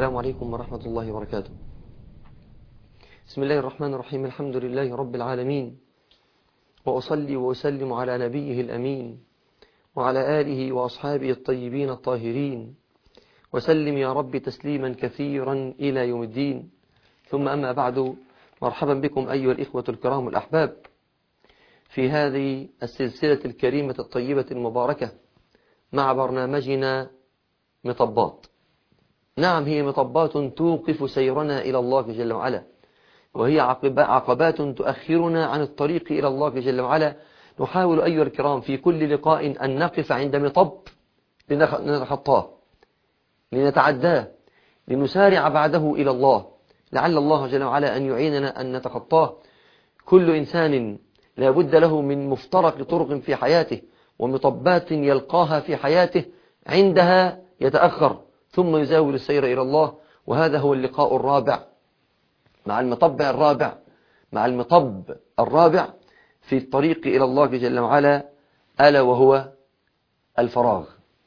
السلام عليكم ورحمة الله وبركاته بسم الله الرحمن الرحيم الحمد لله رب العالمين وأصلي وأسلم على نبيه الأمين وعلى آله وأصحابه الطيبين الطاهرين وسلم يا رب تسليما كثيرا إلى يوم الدين ثم أما بعد مرحبا بكم أيها الإخوة الكرام الأحباب في هذه السلسلة الكريمة الطيبة المباركة مع برنامجنا مطبات نعم هي مطبات توقف سيرنا إلى الله جل وعلا وهي عقبات تؤخرنا عن الطريق إلى الله جل وعلا نحاول أيها الكرام في كل لقاء أن نقف عند مطب لنتخطاه لنتعداه لنسارع بعده إلى الله لعل الله جل وعلا أن يعيننا أن نتخطاه كل إنسان لا بد له من مفترق طرق في حياته ومطبات يلقاها في حياته عندها يتأخر ثم يزاول السير إلى الله وهذا هو اللقاء الرابع مع المطب الرابع مع المطب الرابع في الطريق إلى الله جل وعلا ألا وهو الفراغ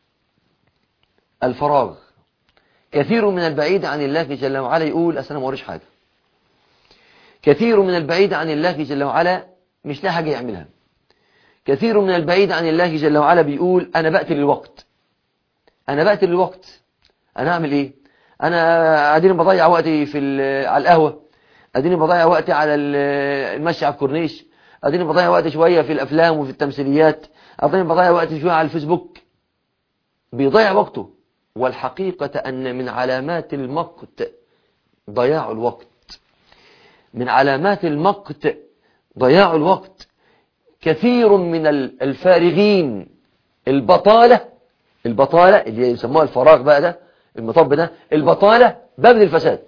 الفراغ كثير من البعيد عن الله جل وعلا يقول أصل أنا ما حاجة كثير من البعيد عن الله جل وعلا مش لاقي حاجة يعملها كثير من البعيد عن الله جل وعلا بيقول أنا بقتل الوقت أنا بقتل الوقت أنا أعمل إيه أنا أديني بضيع وقتي في على القهوة أديني بضيع وقتي على المشي على الكورنيش أديني بضيع وقتي شوية في الأفلام وفي التمثيليات أديني بضيع وقتي شوية على الفيسبوك بيضيع وقته والحقيقة أن من علامات المقت ضياع الوقت من علامات المقت ضياع الوقت كثير من الفارغين البطالة البطالة اللي يسموها الفراغ بقى ده المطب ده البطالة باب للفساد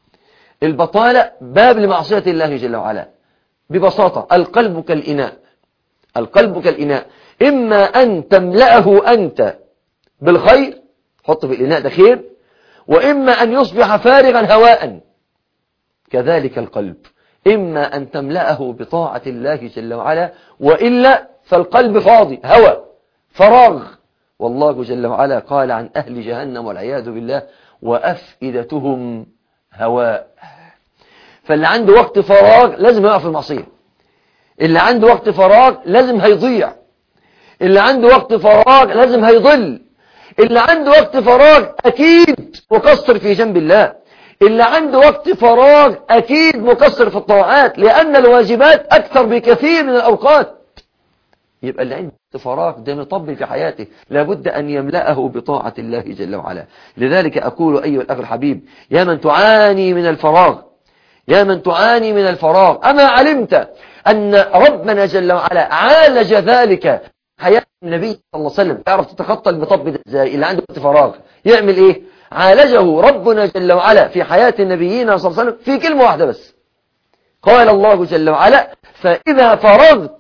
البطالة باب لمعصية الله جل وعلا ببساطة القلب كالإناء القلب كالإناء إما أن تملأه أنت بالخير حط في الإناء ده خير وإما أن يصبح فارغا هواء كذلك القلب إما أن تملأه بطاعة الله جل وعلا وإلا فالقلب فاضي هوى فراغ والله جل وعلا قال عن أهل جهنم والعياذ بالله وأفئدتهم هواء فاللي عنده وقت فراغ لازم يقع في المعصية اللي عنده وقت فراغ لازم هيضيع اللي عنده وقت فراغ لازم هيضل اللي عنده وقت فراغ أكيد مقصر في جنب الله اللي عنده وقت فراغ أكيد مقصر في الطاعات لأن الواجبات أكثر بكثير من الأوقات يبقى اللي عنده فراغ ده مطب في حياته لابد أن يملأه بطاعة الله جل وعلا لذلك أقول أيها الأخ الحبيب يا من تعاني من الفراغ يا من تعاني من الفراغ أما علمت أن ربنا جل وعلا عالج ذلك حياة النبي صلى الله عليه وسلم تعرف تتخطى المطب ده ازاي اللي عنده وقت فراغ يعمل ايه عالجه ربنا جل وعلا في حياة النبيين صلى الله عليه وسلم في كلمة واحدة بس قال الله جل وعلا فإذا فرغت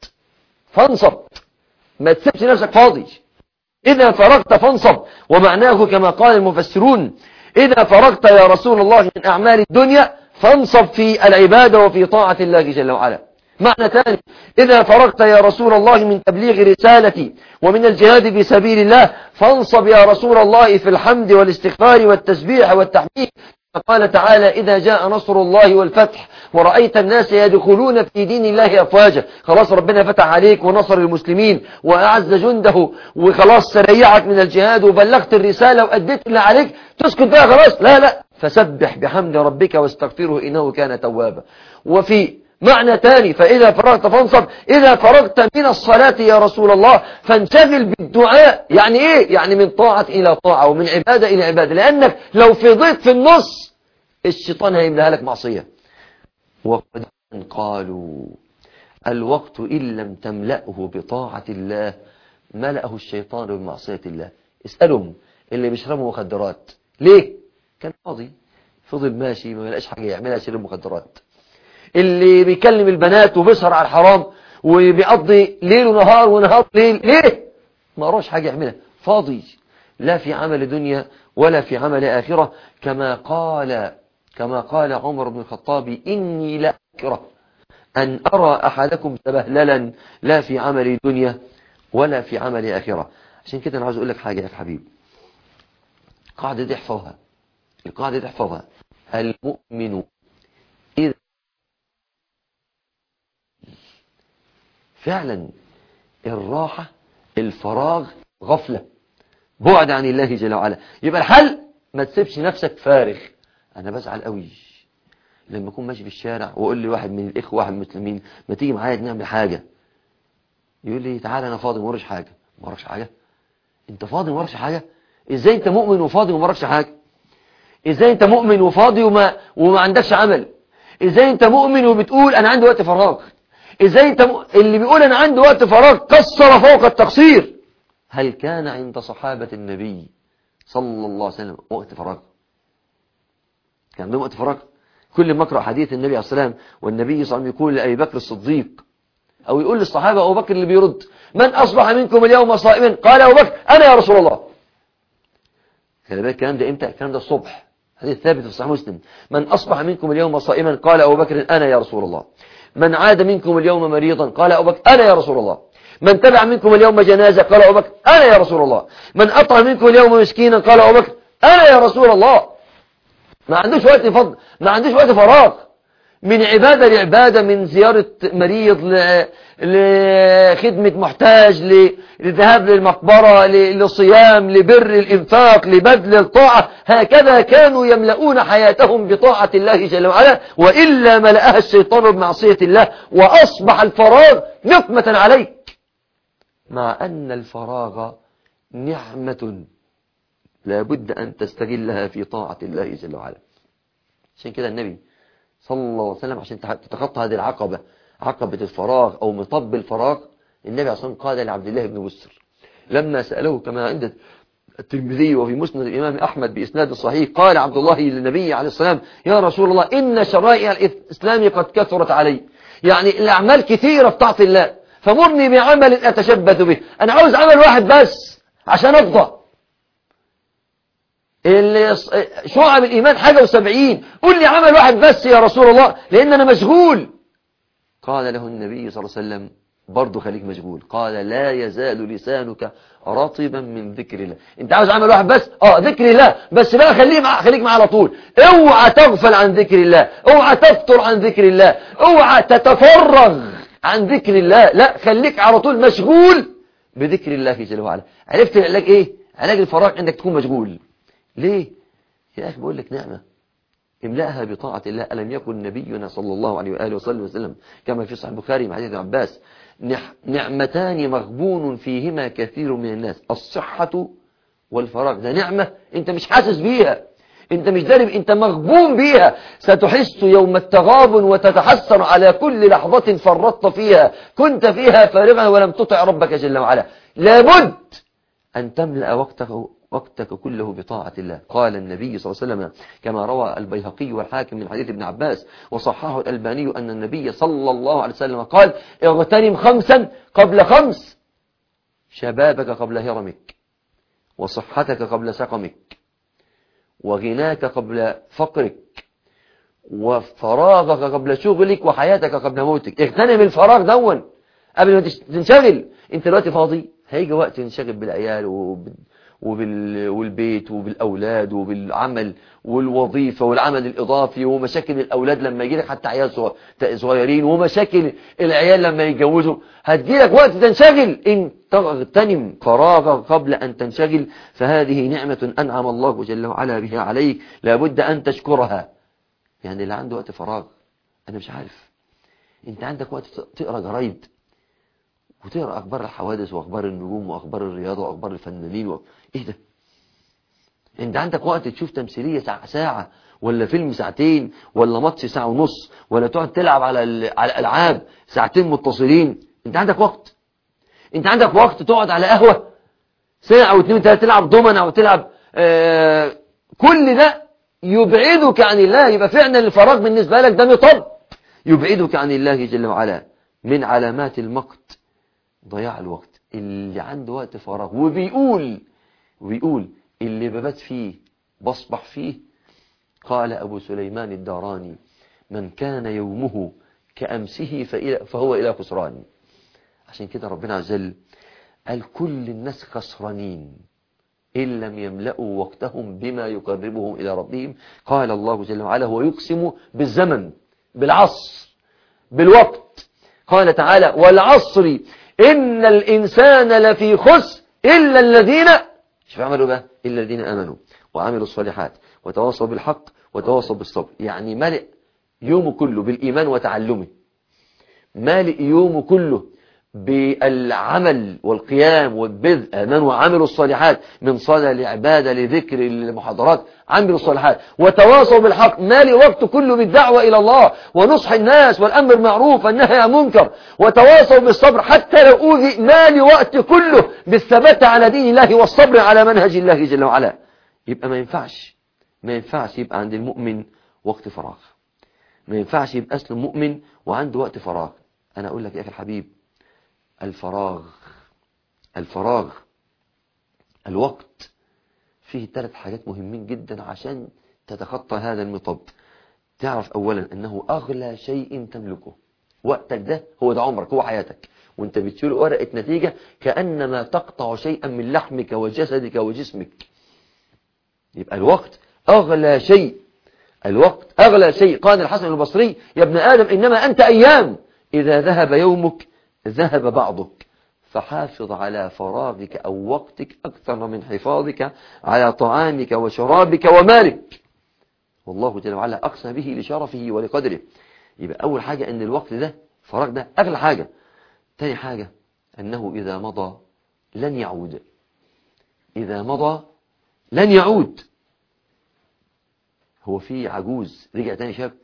فانصب ما تسيبش نفسك فاضي إذا فرغت فانصب ومعناه كما قال المفسرون إذا فرغت يا رسول الله من أعمال الدنيا فانصب في العبادة وفي طاعة الله جل وعلا معنى ثاني إذا فرغت يا رسول الله من تبليغ رسالتي ومن الجهاد في سبيل الله فانصب يا رسول الله في الحمد والاستغفار والتسبيح والتحميد قال تعالى إذا جاء نصر الله والفتح ورأيت الناس يدخلون في دين الله أفواجا خلاص ربنا فتح عليك ونصر المسلمين وأعز جنده وخلاص سريعك من الجهاد وبلغت الرسالة وأديت اللي عليك تسكت بقى خلاص لا لا فسبح بحمد ربك واستغفره إنه كان توابا وفي معنى تاني فإذا فرغت فانصب إذا فرغت من الصلاة يا رسول الله فانشغل بالدعاء يعني إيه؟ يعني من طاعة إلى طاعة ومن عبادة إلى عبادة لأنك لو فضيت في النص الشيطان هيملاها لك معصية وقد قالوا الوقت إن لم تملأه بطاعة الله ملأه الشيطان بمعصية الله اسألهم اللي بيشربوا مخدرات ليه؟ كان فاضي فضل ماشي ما لقاش حاجة يعملها يشرب مخدرات اللي بيكلم البنات وبيسهر على الحرام وبيقضي ليل ونهار ونهار ليل ليه ما قراش حاجة يعملها فاضي لا في عمل دنيا ولا في عمل آخرة كما قال كما قال عمر بن الخطاب إني لا أكره أن أرى أحدكم تبهللا لا في عمل دنيا ولا في عمل آخرة عشان كده أنا عاوز أقول لك حاجة يا حبيب قاعدة دي احفظها القاعدة تحفظها المؤمن إذا فعلا الراحة الفراغ غفلة بعد عن الله جل وعلا يبقى الحل ما تسيبش نفسك فارغ أنا بزعل قوي لما أكون ماشي في الشارع وأقول لي واحد من الإخوة واحد من المسلمين ما تيجي معايا نعمل حاجة يقول لي تعالى أنا فاضي ما وراش حاجة ما وراش حاجة أنت فاضي ما وراش حاجة إزاي أنت مؤمن وفاضي وما وراكش حاجة إزاي أنت مؤمن وفاضي وما, وما عندكش عمل إزاي أنت مؤمن وبتقول أنا عندي وقت فراغ إزاي أنت م... اللي بيقول أنا عندي وقت فراغ قصر فوق التقصير هل كان عند صحابة النبي صلى الله عليه وسلم وقت فراغ كان عندهم وقت فراغ كل ما اقرا حديث النبي عليه الصلاه والسلام والنبي صلى الله عليه وسلم يقول لابي بكر الصديق او يقول للصحابه ابو بكر اللي بيرد من اصبح منكم اليوم صائما قال ابو بكر انا يا رسول الله خلي بالك الكلام ده امتى الكلام ده الصبح حديث ثابت في صحيح مسلم من اصبح منكم اليوم صائما قال ابو بكر انا يا رسول الله من عاد منكم اليوم مريضا قال ابو بكر انا يا رسول الله من تبع منكم اليوم جنازه قال ابو بكر انا يا رسول الله من اطعم منكم اليوم مسكينا قال ابو بكر انا يا رسول الله ما عندوش وقت فضل ما عندوش وقت فراغ من عبادة لعبادة من زيارة مريض لخدمة محتاج لذهاب للمقبرة لصيام لبر الإنفاق لبذل الطاعة هكذا كانوا يملؤون حياتهم بطاعة الله جل وعلا وإلا ملأها الشيطان بمعصية الله وأصبح الفراغ نقمة عليك مع أن الفراغ نعمة لابد أن تستغلها في طاعة الله جل وعلا عشان كده النبي صلى الله عليه وسلم عشان تتخطى هذه العقبة عقبة الفراغ أو مطب الفراغ النبي عليه الصلاة قال لعبد الله بن بسر لما سأله كما عند الترمذي وفي مسند الإمام أحمد بإسناد صحيح قال عبد الله للنبي عليه السلام يا رسول الله إن شرائع الإسلام قد كثرت علي يعني الأعمال كثيرة في طاعة الله فمرني بعمل أتشبث به أنا عاوز عمل واحد بس عشان أفضى شعب الإيمان حاجة وسبعين قل لي عمل واحد بس يا رسول الله لأن أنا مشغول قال له النبي صلى الله عليه وسلم برضه خليك مشغول قال لا يزال لسانك رطبا من ذكر الله انت عاوز عمل واحد بس اه ذكر الله بس بقى خليه مع خليك معاه على طول اوعى تغفل عن ذكر الله اوعى تفتر عن ذكر الله اوعى تتفرغ عن ذكر الله لا خليك على طول مشغول بذكر الله جل وعلا عرفت العلاج ايه علاج الفراغ انك تكون مشغول ليه يا أخي بقول لك نعمة املأها بطاعة الله ألم يكن نبينا صلى الله عليه وآله وصلى وسلم كما في صحيح البخاري مع حديث عباس نعمتان مغبون فيهما كثير من الناس الصحة والفراغ ده نعمة انت مش حاسس بيها انت مش دارب انت مغبون بيها ستحس يوم التغابن وتتحسر على كل لحظة فرطت فيها كنت فيها فارغا ولم تطع ربك جل وعلا لابد أن تملأ وقته وقتك كله بطاعة الله قال النبي صلى الله عليه وسلم كما روى البيهقي والحاكم من حديث ابن عباس وصححه الألباني أن النبي صلى الله عليه وسلم قال اغتنم خمسا قبل خمس شبابك قبل هرمك وصحتك قبل سقمك وغناك قبل فقرك وفراغك قبل شغلك وحياتك قبل موتك اغتنم الفراغ دون قبل ما تنشغل انت دلوقتي فاضي هيجي وقت تنشغل بالعيال وبال وبال... والبيت وبالأولاد وبالعمل والوظيفة والعمل الإضافي ومشاكل الأولاد لما يجي لك حتى عيال صغيرين ومشاكل العيال لما يتجوزوا هتجي لك وقت تنشغل إن تغتنم فراغك قبل أن تنشغل فهذه نعمة أنعم الله جل وعلا بها عليك لابد أن تشكرها يعني اللي عنده وقت فراغ أنا مش عارف أنت عندك وقت تقرأ جرايد وتقرأ أخبار الحوادث وأخبار النجوم وأخبار الرياضة وأخبار الفنانين و... إيه ده أنت عندك وقت تشوف تمثيلية ساعة, ساعة ولا فيلم ساعتين ولا ماتش ساعة ونص ولا تقعد تلعب على على الألعاب ساعتين متصلين أنت عندك وقت أنت عندك وقت تقعد على قهوة ساعة أو اتنين تلاتة تلعب دومنا أو تلعب آه كل ده يبعدك عن الله يبقى فعلا الفراغ بالنسبة لك ده مطب يبعدك عن الله جل وعلا من علامات المقت ضياع الوقت اللي عنده وقت فراغ وبيقول وبيقول اللي ببات فيه بصبح فيه قال أبو سليمان الداراني من كان يومه كأمسه فهو إلى خسران عشان كده ربنا عز وجل قال كل الناس خسرانين إن لم يملأوا وقتهم بما يقربهم إلى ربهم قال الله جل وعلا هو يقسم بالزمن بالعصر بالوقت قال تعالى والعصر إن الإنسان لفي خسر إلا الذين شوف عملوا بقى إلا الذين آمنوا وعملوا الصالحات وتواصوا بالحق وتواصوا بالصبر يعني ملئ يومه كله بالإيمان وتعلمه مالئ يومه كله بالعمل والقيام والبذء آمنوا وعملوا الصالحات من صلاة لعبادة لذكر لمحاضرات عملوا الصالحات وتواصوا بالحق مالي وقت كله بالدعوة إلى الله ونصح الناس والأمر معروف والنهي عن منكر وتواصوا بالصبر حتى لو أوذي مالي وقت كله بالثبات على دين الله والصبر على منهج الله جل وعلا يبقى ما ينفعش ما ينفعش يبقى عند المؤمن وقت فراغ ما ينفعش يبقى أسلم مؤمن وعنده وقت فراغ أنا أقول لك يا أخي الحبيب الفراغ الفراغ الوقت فيه ثلاث حاجات مهمين جدا عشان تتخطى هذا المطب تعرف أولا أنه أغلى شيء تملكه وقتك ده هو ده عمرك هو حياتك وانت بتشيل ورقة نتيجة كأنما تقطع شيئا من لحمك وجسدك وجسمك يبقى الوقت أغلى شيء الوقت أغلى شيء قال الحسن البصري يا ابن آدم إنما أنت أيام إذا ذهب يومك ذهب بعضك فحافظ على فراغك أو وقتك أكثر من حفاظك على طعامك وشرابك ومالك والله جل وعلا أقسم به لشرفه ولقدره يبقى أول حاجة أن الوقت ده فراغ ده أغلى حاجة تاني حاجة أنه إذا مضى لن يعود إذا مضى لن يعود هو في عجوز رجع تاني شاب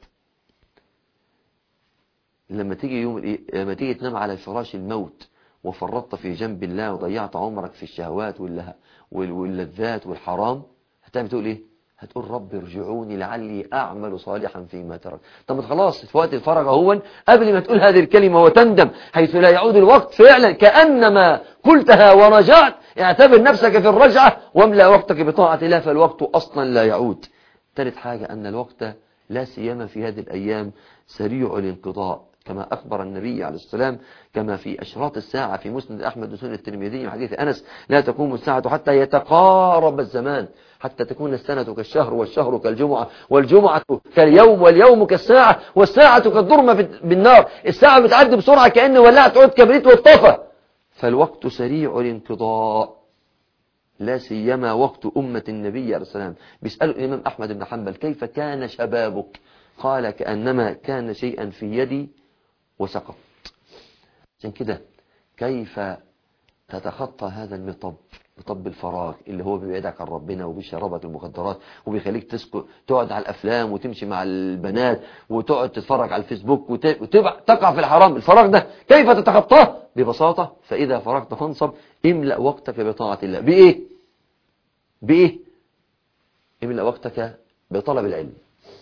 لما تيجي يوم الإيه؟ لما تيجي تنام على فراش الموت وفرطت في جنب الله وضيعت عمرك في الشهوات والله- وال- واللذات والحرام هتعمل تقول ايه هتقول رب ارجعوني لعلي اعمل صالحا فيما ترك طب خلاص في وقت الفرغ اهون قبل ما تقول هذه الكلمة وتندم حيث لا يعود الوقت فعلا كأنما قلتها ورجعت اعتبر نفسك في الرجعة واملأ وقتك بطاعة الله فالوقت اصلا لا يعود ثالث حاجة أن الوقت لا سيما في هذه الأيام سريع الانقضاء كما أخبر النبي عليه السلام كما في أشراط الساعة في مسند أحمد وسنن الترمذي وحديث أنس لا تقوم الساعة حتى يتقارب الزمان حتى تكون السنة كالشهر والشهر كالجمعة والجمعة كاليوم واليوم كالساعة والساعة كالضرمة في- بالنار الساعة بتعدي بسرعة كأن ولعت عود كبريت والطفى فالوقت سريع الانقضاء لا سيما وقت أمة النبي عليه السلام بيسألوا الإمام أحمد بن حنبل كيف كان شبابك قال كأنما كان شيئا في يدي وسقط عشان كده كيف تتخطى هذا المطب مطب الفراغ اللي هو بيبعدك عن ربنا وبيشربك المخدرات وبيخليك تسكت تقعد على الافلام وتمشي مع البنات وتقعد تتفرج على الفيسبوك وت- وتبع تقع في الحرام الفراغ ده كيف تتخطاه ببساطة فإذا فرغت فانصب املأ وقتك بطاعة الله بإيه بإيه املأ وقتك بطلب العلم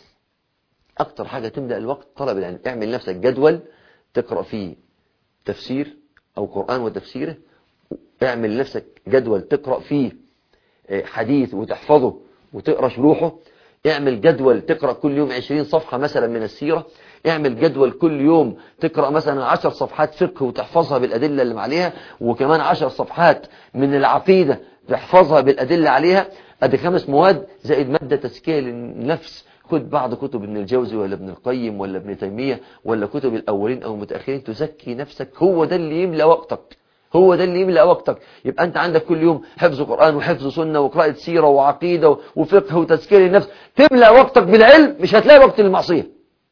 أكتر حاجة تملأ الوقت طلب العلم اعمل نفسك جدول تقرأ فيه تفسير أو قرآن وتفسيره اعمل لنفسك جدول تقرأ فيه آه، حديث وتحفظه وتقرأ شروحه اعمل جدول تقرأ كل يوم 20 صفحة مثلا من السيرة اعمل جدول كل يوم تقرأ مثلا 10 صفحات فقه وتحفظها بالأدلة اللي عليها وكمان 10 صفحات من العقيدة تحفظها بالأدلة عليها ادي خمس مواد زائد مادة تزكية للنفس خد بعض كتب ابن الجوزي ولا ابن القيم ولا ابن تيمية ولا كتب الأولين أو المتأخرين تزكي نفسك هو ده اللي يملأ وقتك هو ده اللي يملأ وقتك يبقى أنت عندك كل يوم حفظ قرآن وحفظ سنة وقراءة سيرة وعقيدة وفقه وتزكية للنفس تملأ وقتك بالعلم مش هتلاقي وقت للمعصية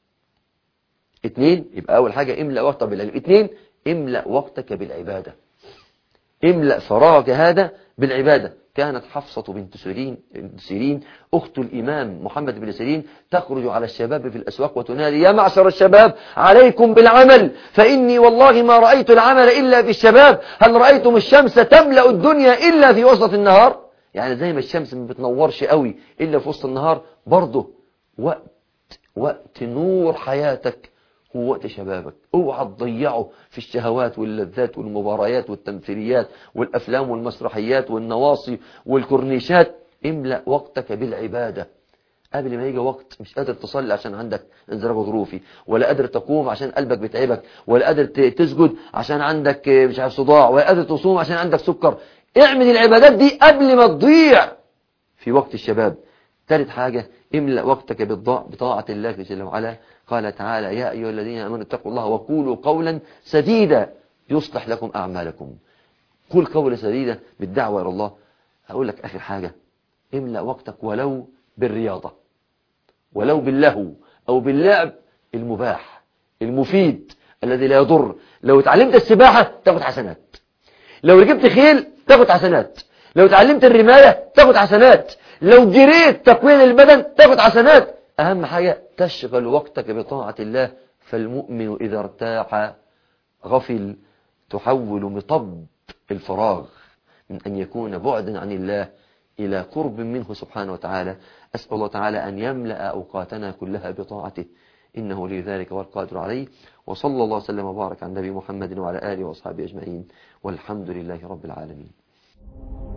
اتنين يبقى أول حاجة املأ وقتك بالعلم اتنين املأ وقتك بالعبادة املأ فراغك هذا بالعبادة كانت حفصة بنت سيرين, بنت سيرين أخت الإمام محمد بن سيرين تخرج على الشباب في الأسواق وتنادي يا معشر الشباب عليكم بالعمل فإني والله ما رأيت العمل إلا في الشباب هل رأيتم الشمس تملأ الدنيا إلا في وسط النهار يعني زي ما الشمس ما بتنورش قوي إلا في وسط النهار برضه وقت وقت نور حياتك هو وقت شبابك اوعى تضيعه في الشهوات واللذات والمباريات والتمثيليات والافلام والمسرحيات والنواصي والكورنيشات املأ وقتك بالعبادة قبل ما يجي وقت مش قادر تصلي عشان عندك انزلاق ظروفي ولا قادر تقوم عشان قلبك بيتعبك ولا قادر ت- تسجد عشان عندك مش عارف صداع ولا قادر تصوم عشان عندك سكر اعمل العبادات دي قبل ما تضيع في وقت الشباب ثالث حاجة املأ وقتك بالضاء بطاعة الله جل وعلا قال تعالى يا أيها الذين آمنوا اتقوا الله وقولوا قولا سديدا يصلح لكم أعمالكم قول قول سديدا بالدعوة إلى الله هقول لك آخر حاجة املأ وقتك ولو بالرياضة ولو باللهو أو باللعب المباح المفيد الذي لا يضر لو اتعلمت السباحة تاخد حسنات لو ركبت خيل تاخد حسنات لو اتعلمت الرماية تاخد حسنات لو جريت تقوية البدن تاخد حسنات أهم حاجة تشغل وقتك بطاعة الله فالمؤمن إذا ارتاح غفل تحول مطب الفراغ من أن يكون بعدا عن الله إلى قرب منه سبحانه وتعالى أسأل الله تعالى أن يملأ أوقاتنا كلها بطاعته إنه لذلك والقادر عليه وصلى الله وسلم وبارك على النبي محمد وعلى آله وأصحابه أجمعين والحمد لله رب العالمين